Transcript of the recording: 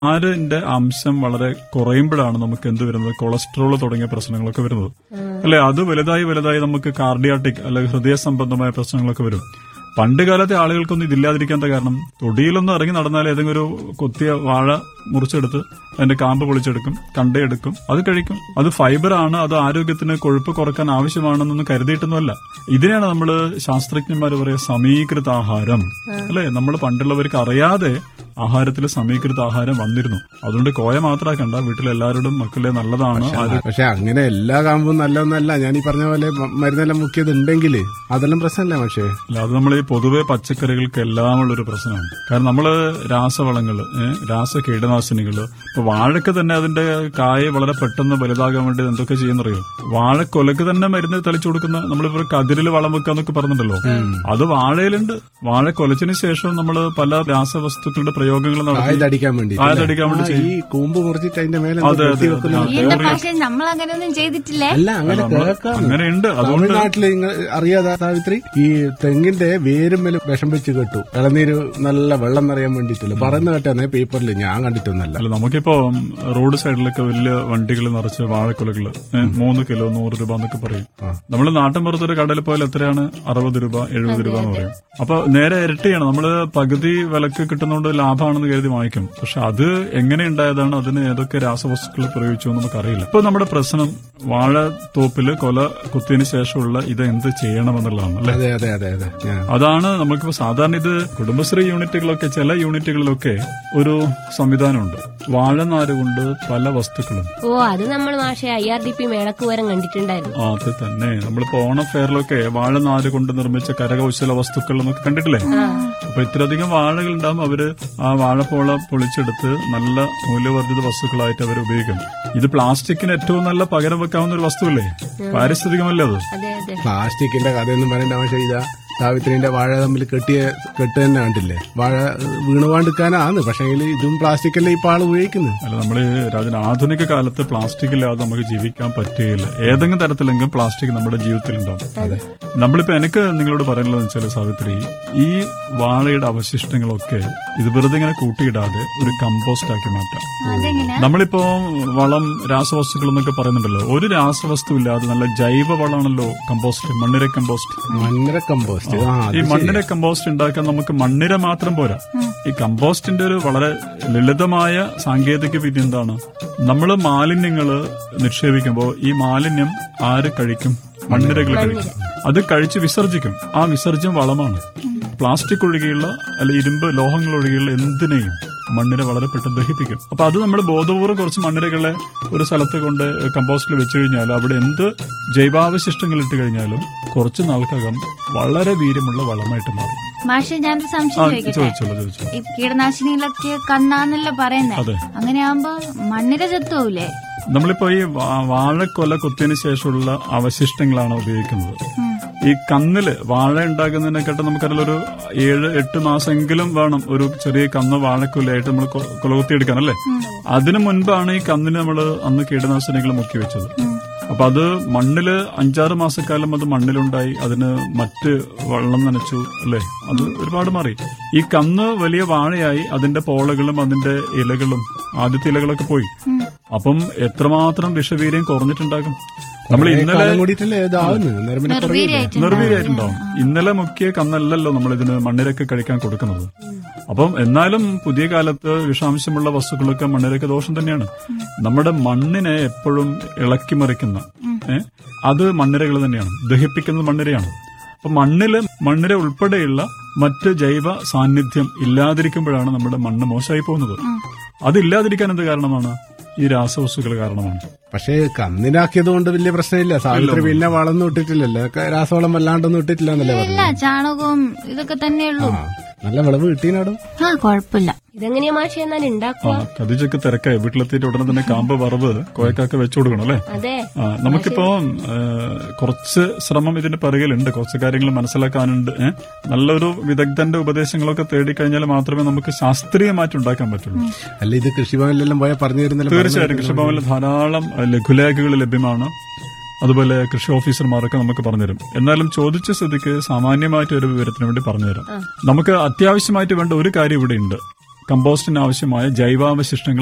നാരിന്റെ അംശം വളരെ കുറയുമ്പോഴാണ് നമുക്ക് എന്ത് വരുന്നത് കൊളസ്ട്രോൾ തുടങ്ങിയ പ്രശ്നങ്ങളൊക്കെ വരുന്നത് അല്ലെ അത് വലുതായി വലുതായി നമുക്ക് കാർഡിയാട്ടിക് അല്ലെങ്കിൽ ഹൃദയ സംബന്ധമായ പ്രശ്നങ്ങളൊക്കെ വരും പണ്ട് കാലത്തെ ആളുകൾക്കൊന്നും ഇതില്ലാതിരിക്കാത്ത കാരണം തൊടിയിലൊന്നും ഇറങ്ങി നടന്നാൽ ഏതെങ്കിലും ഒരു കൊത്തിയ വാഴ മുറിച്ചെടുത്ത് അതിന്റെ കാമ്പ് പൊളിച്ചെടുക്കും കണ്ടയെടുക്കും അത് കഴിക്കും അത് ഫൈബർ ആണ് അത് ആരോഗ്യത്തിന് കൊഴുപ്പ് കുറക്കാൻ ആവശ്യമാണെന്നൊന്നും കരുതിയിട്ടൊന്നുമല്ല ഇതിനെയാണ് നമ്മൾ ശാസ്ത്രജ്ഞന്മാർ പറയുക സമീകൃത ആഹാരം അല്ലെ നമ്മൾ പണ്ടുള്ളവർക്ക് അറിയാതെ ആഹാരത്തിൽ സമീകൃത ആഹാരം വന്നിരുന്നു അതുകൊണ്ട് കോയ മാത്രമാക്കണ്ട വീട്ടിലെല്ലാവരോടും മക്കളെ നല്ലതാണ് ആരോഗ്യം പക്ഷെ അങ്ങനെ എല്ലാ കാമ്പും നല്ലതൊന്നല്ല ഞാൻ ഈ പറഞ്ഞ പോലെ മ- മരുന്നെല്ലാം മുക്കിയത് ഉണ്ടെങ്കിൽ അതെല്ലാം പ്രശ്നമല്ല പക്ഷേ അല്ല അത് നമ്മൾ ഈ പൊതുവെ പച്ചക്കറികൾക്ക് എല്ലാം ഉള്ളൊരു പ്രശ്നമാണ് കാരണം നമ്മള് രാസവളങ്ങള് ഏഹ്, രാസ കീടനാശിനികള് ഇപ്പൊ വാഴക്ക് തന്നെ അതിന്റെ കായ വളരെ പെട്ടെന്ന് വലുതാകാൻ വേണ്ടി എന്തൊക്കെ ചെയ്യുന്നറിയോ വാഴക്കൊലക്ക് തന്നെ മരുന്ന് തളിച്ചു കൊടുക്കുന്ന നമ്മളിപ്പോ കതിരിൽ വളം വെക്കാന്നൊക്കെ പറഞ്ഞിട്ടുണ്ടല്ലോ അത് വാഴയിലുണ്ട് വാഴ കൊലച്ചതിന് ശേഷം നമ്മൾ പല രാസവസ്തുക്കളുടെ പ്രയോഗങ്ങൾ നടത്തി കായതടിക്കാൻ വേണ്ടി കായതടിക്കാൻ വേണ്ടി ചെയ്യും. ഈ കൂമ്പ് മുറിച്ചിട്ട് അതിന്റെ മേലെ അതെ, കെട്ടി അതെ, വെക്കുന്ന അതെ. എന്റെ പക്ഷെ നമ്മൾ അങ്ങനെയൊന്നും ചെയ്തിട്ടില്ലേ അല്ല അങ്ങനെ കേൾക്കാം അങ്ങനെയുണ്ട് അതുകൊണ്ട് തമിഴ്നാട്ടില് നിങ്ങൾ അറിയാതെ സാവിത്രി ഈ തെങ്ങിന്റെ വേരുമ്മൽ വിഷം വെച്ച് കെട്ടു ഇളനീര് നല്ല വെള്ളം നിറയാൻ വേണ്ടിയിട്ടില്ല പറയുന്ന കേട്ടാണ് പേപ്പറിൽ ഞാൻ കണ്ടിട്ടൊന്നല്ല അല്ല നമുക്കിപ്പോ റോഡ് സൈഡിലൊക്കെ വലിയ വണ്ടികൾ നിറച്ച് വാഴക്കുലകള് ഏ, മൂന്ന് കിലോ നൂറ് രൂപ എന്നൊക്കെ പറയും നമ്മൾ നാട്ടിൻ പുറത്തൊരു കടയിൽ പോയാൽ എത്രയാണ് അറുപത് രൂപ എഴുപത് രൂപ എന്ന് പറയും അപ്പൊ നേരെ ഇരട്ടിയാണ് നമ്മള് പകുതി വിലക്ക് കിട്ടുന്നതുകൊണ്ട് ലാഭമാണെന്ന് കരുതി വാങ്ങിക്കും പക്ഷെ അത് എങ്ങനെ ഉണ്ടായതാണ് അതിന് ഏതൊക്കെ രാസവസ്തുക്കൾ പ്രയോഗിച്ചു എന്ന് നമുക്കറിയില്ല ഇപ്പൊ നമ്മുടെ പ്രശ്നം വാഴത്തോപ്പില് കൊല കുത്തിയതിനു ശേഷമുള്ള ഇത് എന്ത് ചെയ്യണമെന്നുള്ളതാണ് അല്ലെ അതെ അതെ അതെ അതെ ഞാൻ അതാണ് നമുക്കിപ്പോ സാധാരണ ഇത് കുടുംബശ്രീ യൂണിറ്റുകളൊക്കെ ചില യൂണിറ്റുകളിലൊക്കെ ഒരു സംവിധാനമുണ്ട് വാഴനാര് കൊണ്ട് പല വസ്തുക്കളും ഓ അത് നമ്മൾ മാഷെ ഐ ആർ ഡി പി മേളക്ക് വരം കണ്ടിട്ടുണ്ടായിരുന്നു ആ, അത് തന്നെ നമ്മളിപ്പോ ഓണം ഫെയറിലൊക്കെ വാഴനാര് കൊണ്ട് നിർമ്മിച്ച കരകൗശല വസ്തുക്കൾ എന്നൊക്കെ കണ്ടിട്ടില്ലേ അപ്പൊ ഇത്രയധികം വാഴകൾ ഉണ്ടാകും അവര് ആ വാഴപ്പോള പൊളിച്ചെടുത്ത് നല്ല മൂല്യവർദ്ധിത വസ്തുക്കളായിട്ട് അവർ ഉപയോഗിക്കും ഇത് പ്ലാസ്റ്റിക്കിന് ഏറ്റവും നല്ല പകരം വെക്കാവുന്ന ഒരു വസ്തുവല്ലേ പാരിസ്ഥിതികമല്ലേ അത് അതെ അതെ പ്ലാസ്റ്റിക്കിന്റെ കഥയൊന്നും പറയേണ്ട ആവശ്യം ഇതാ സാവിത്രിന്റെ വാഴ തമ്മിൽ കെട്ടിയ കെട്ട് തന്നെ കണ്ടില്ലേ വാഴ വീണുവാണ്ടിക്കാനാണ് പക്ഷേ ഇതും പ്ലാസ്റ്റിക്കല്ലേ ഇപ്പൊ ആള് ഉപയോഗിക്കുന്നത് അല്ല നമ്മള് രാജൻ ആധുനിക കാലത്ത് പ്ലാസ്റ്റിക് ഇല്ലാതെ നമുക്ക് ജീവിക്കാൻ പറ്റുകയില്ല ഏതെങ്കിലും തരത്തിലെങ്കിലും പ്ലാസ്റ്റിക് നമ്മുടെ ജീവിതത്തിൽ ഉണ്ടാവും നമ്മളിപ്പോ എനിക്ക് നിങ്ങളോട് പറയാനുള്ളത് വെച്ചാൽ സാവിത്രി ഈ വാഴയുടെ അവശിഷ്ടങ്ങളൊക്കെ ഇത് വെറുതെ ഇങ്ങനെ കൂട്ടിയിടാതെ ഒരു കമ്പോസ്റ്റ് ആക്കി മാറ്റാം അതെങ്ങനെയാ നമ്മളിപ്പോ വളം രാസവസ്തുക്കൾ എന്നൊക്കെ പറയുന്നുണ്ടല്ലോ ഒരു രാസവസ്തു ഇല്ലാതെ നല്ല ജൈവ വളമാണല്ലോ കമ്പോസ്റ്റ് മണ്ണിര കമ്പോസ്റ്റ് മണ്ണര കമ്പോസ്റ്റ് ആ അത് ഈ മണ്ണിര കമ്പോസ്റ്റ് ഉണ്ടാക്കാൻ നമുക്ക് മണ്ണിര മാത്രം പോരാ ഈ കമ്പോസ്റ്റിന്റെ ഒരു വളരെ ലളിതമായ സാങ്കേതിക വിദ്യ എന്താണ് നമ്മൾ മാലിന്യങ്ങള് നിക്ഷേപിക്കുമ്പോൾ ഈ മാലിന്യം ആര് കഴിക്കും മണ്ണിരകൾ കഴിക്കും അത് കഴിച്ച് വിസർജിക്കും ആ വിസർജ്യം വളമാണ് പ്ലാസ്റ്റിക് ഒഴികെയുള്ള അല്ല ഇരുമ്പ് ലോഹങ്ങൾ ഒഴികെയുള്ള എന്തിനേയും മണ്ണിര വളരെ പെട്ടെന്ന് ദഹിപ്പിക്കും അപ്പൊ അത് നമ്മൾ ബോധപൂർവ്വം കുറച്ച് മണ്ണിരകളെ ഒരു സ്ഥലത്ത് കൊണ്ട് കമ്പോസ്റ്റിൽ വെച്ച് കഴിഞ്ഞാൽ അവിടെ എന്ത് ജൈവാവശിഷ്ടങ്ങൾ ഇട്ട് കഴിഞ്ഞാലും കുറച്ച് നാൾക്കകം വളരെ വീര്യമുള്ള വളമായിട്ട് മാറും മാഷെ ഞാനൊരു ആ സംശയം ചോദിക്കട്ടെ ചോദിച്ചോളൂ ചോദിച്ചോളൂ ഈ കീടനാശിനികളൊക്കെ കണ്ണാന്നല്ലേ പറയുന്നേ അതെ അങ്ങനെയാകുമ്പോ മണ്ണിര ചത്തുപോവില്ലേ നമ്മളിപ്പോ ഈ വാ- വാഴക്കൊല കുത്തിയതിനു ശേഷമുള്ള അവശിഷ്ടങ്ങളാണ് ഉപയോഗിക്കുന്നത് ഈ കന്നില് വാഴ ഉണ്ടാക്കുന്നതിനെക്കാട്ടും നമുക്കറിയാം ഒരു ഏഴ് എട്ട് മാസമെങ്കിലും വേണം ഒരു ചെറിയ കന്ന് വാഴക്കൊലയായിട്ട് നമ്മൾ കൊ- കൊല കുത്തിയെടുക്കാൻ അല്ലേ അതിനു മുൻപാണ് ഈ കന്നിന് നമ്മൾ അന്ന് കീടനാശിനികൾ മുക്കി വെച്ചത് അപ്പൊ അത് മണ്ണില് അഞ്ചാറ് മാസക്കാലം അത് മണ്ണിലുണ്ടായി അതിന് മറ്റ് വെള്ളം നനച്ചു അല്ലേ അത് ഒരുപാട് മാറി ഈ കന്ന് വലിയ വാഴയായി അതിന്റെ പോളകളും അതിന്റെ ഇലകളും ആദ്യത്തെ ഇലകളൊക്കെ പോയി അപ്പം എത്രമാത്രം വിഷവീര്യം കുറഞ്ഞിട്ടുണ്ടാകും നമ്മൾ ഇന്നലെ കാലം കൂടിയിട്ടല്ലേ ഇതാവുന്നത് അന്നേരം പിന്നെ കുറയില്ലേ? നിർവീര്യമായിട്ട് നിർവീര്യമായിട്ടുണ്ടാവും ഇന്നലെ മുക്കിയ കന്നല്ലല്ലോ നമ്മൾ ഇതിന് മണ്ണിരക്ക് കഴിക്കാൻ കൊടുക്കുന്നത് അപ്പം എന്നാലും പുതിയ കാലത്ത് വിഷാംശമുള്ള വസ്തുക്കളൊക്കെ മണ്ണിരക്ക് ദോഷം തന്നെയാണ് നമ്മുടെ മണ്ണിനെ എപ്പോഴും ഇളക്കി മറിക്കുന്ന ഏ, അത് മണ്ണിരകൾ തന്നെയാണ് ദഹിപ്പിക്കുന്നത് മണ്ണിരയാണ് അപ്പൊ മണ്ണില് മണ്ണിര ഉൾപ്പെടെയുള്ള മറ്റ് ജൈവ സാന്നിധ്യം ഇല്ലാതിരിക്കുമ്പോഴാണ് നമ്മുടെ മണ്ണ് മോശമായി പോകുന്നത് അതില്ലാതിരിക്കാൻ എന്ത് കാരണമാണ് ഈ രാസവസ്തുക്കൾ കാരണമാണ് പക്ഷേ കന്നിനാക്കിയത് കൊണ്ട് വലിയ പ്രശ്നമില്ല സാവിത്രി പിന്നെ വളമൊന്നും ഇട്ടിട്ടില്ലല്ലോ ക- രാസവളം വല്ലാണ്ടൊന്നും ഇട്ടിട്ടില്ല എന്നല്ലേ പറഞ്ഞു ഇല്ല ചാണകവും ഇതൊക്കെ തന്നെയുള്ളൂ ആ നല്ല വിളവ് കിട്ടീനാടും ആ കുഴപ്പമില്ല ഇതെങ്ങനെയാ മാഷെ എന്നാൽ ആ ഉണ്ടാക്കുക കതിച്ചൊക്കെ തിരക്കായി വീട്ടിലെത്തിയിട്ട് ഉടനെ തന്നെ കാമ്പ് വറവ് കോയക്കാക്ക് വെച്ചു കൊടുക്കണം അല്ലേ അതെ ആ, നമുക്കിപ്പോ ഏ, കുറച്ച് ശ്രമം ഇതിന്റെ പിറകിലുണ്ട് കുറച്ച് കാര്യങ്ങൾ മനസ്സിലാക്കാനുണ്ട് ഏ? നല്ലൊരു വിദഗ്ധന്റെ ഉപദേശങ്ങളൊക്കെ തേടിക്കഴിഞ്ഞാൽ മാത്രമേ നമുക്ക് ശാസ്ത്രീയമായിട്ട് ഉണ്ടാക്കാൻ പറ്റുള്ളൂ അല്ല ഇത് കൃഷിഭവനിലെല്ലാം പോയാൽ പറഞ്ഞു തരുന്നില്ല തീർച്ചയായിട്ടും കൃഷിഭവനിൽ ധാരാളം ഏ, ലഘുലേഖകൾ ലഭ്യമാണ് അതുപോലെ കൃഷി ഓഫീസർമാരൊക്കെ നമുക്ക് പറഞ്ഞുതരും എന്നാലും ചോദിച്ച സ്ഥിതിക്ക് സാമാന്യമായിട്ട് ഒരു വിവരത്തിന് വേണ്ടി പറഞ്ഞുതരാം നമുക്ക് അത്യാവശ്യമായിട്ട് വേണ്ട ഒരു കാര്യം ഇവിടെ ഉണ്ട് കമ്പോസ്റ്റിന് ആവശ്യമായ ജൈവാവശിഷ്ടങ്ങൾ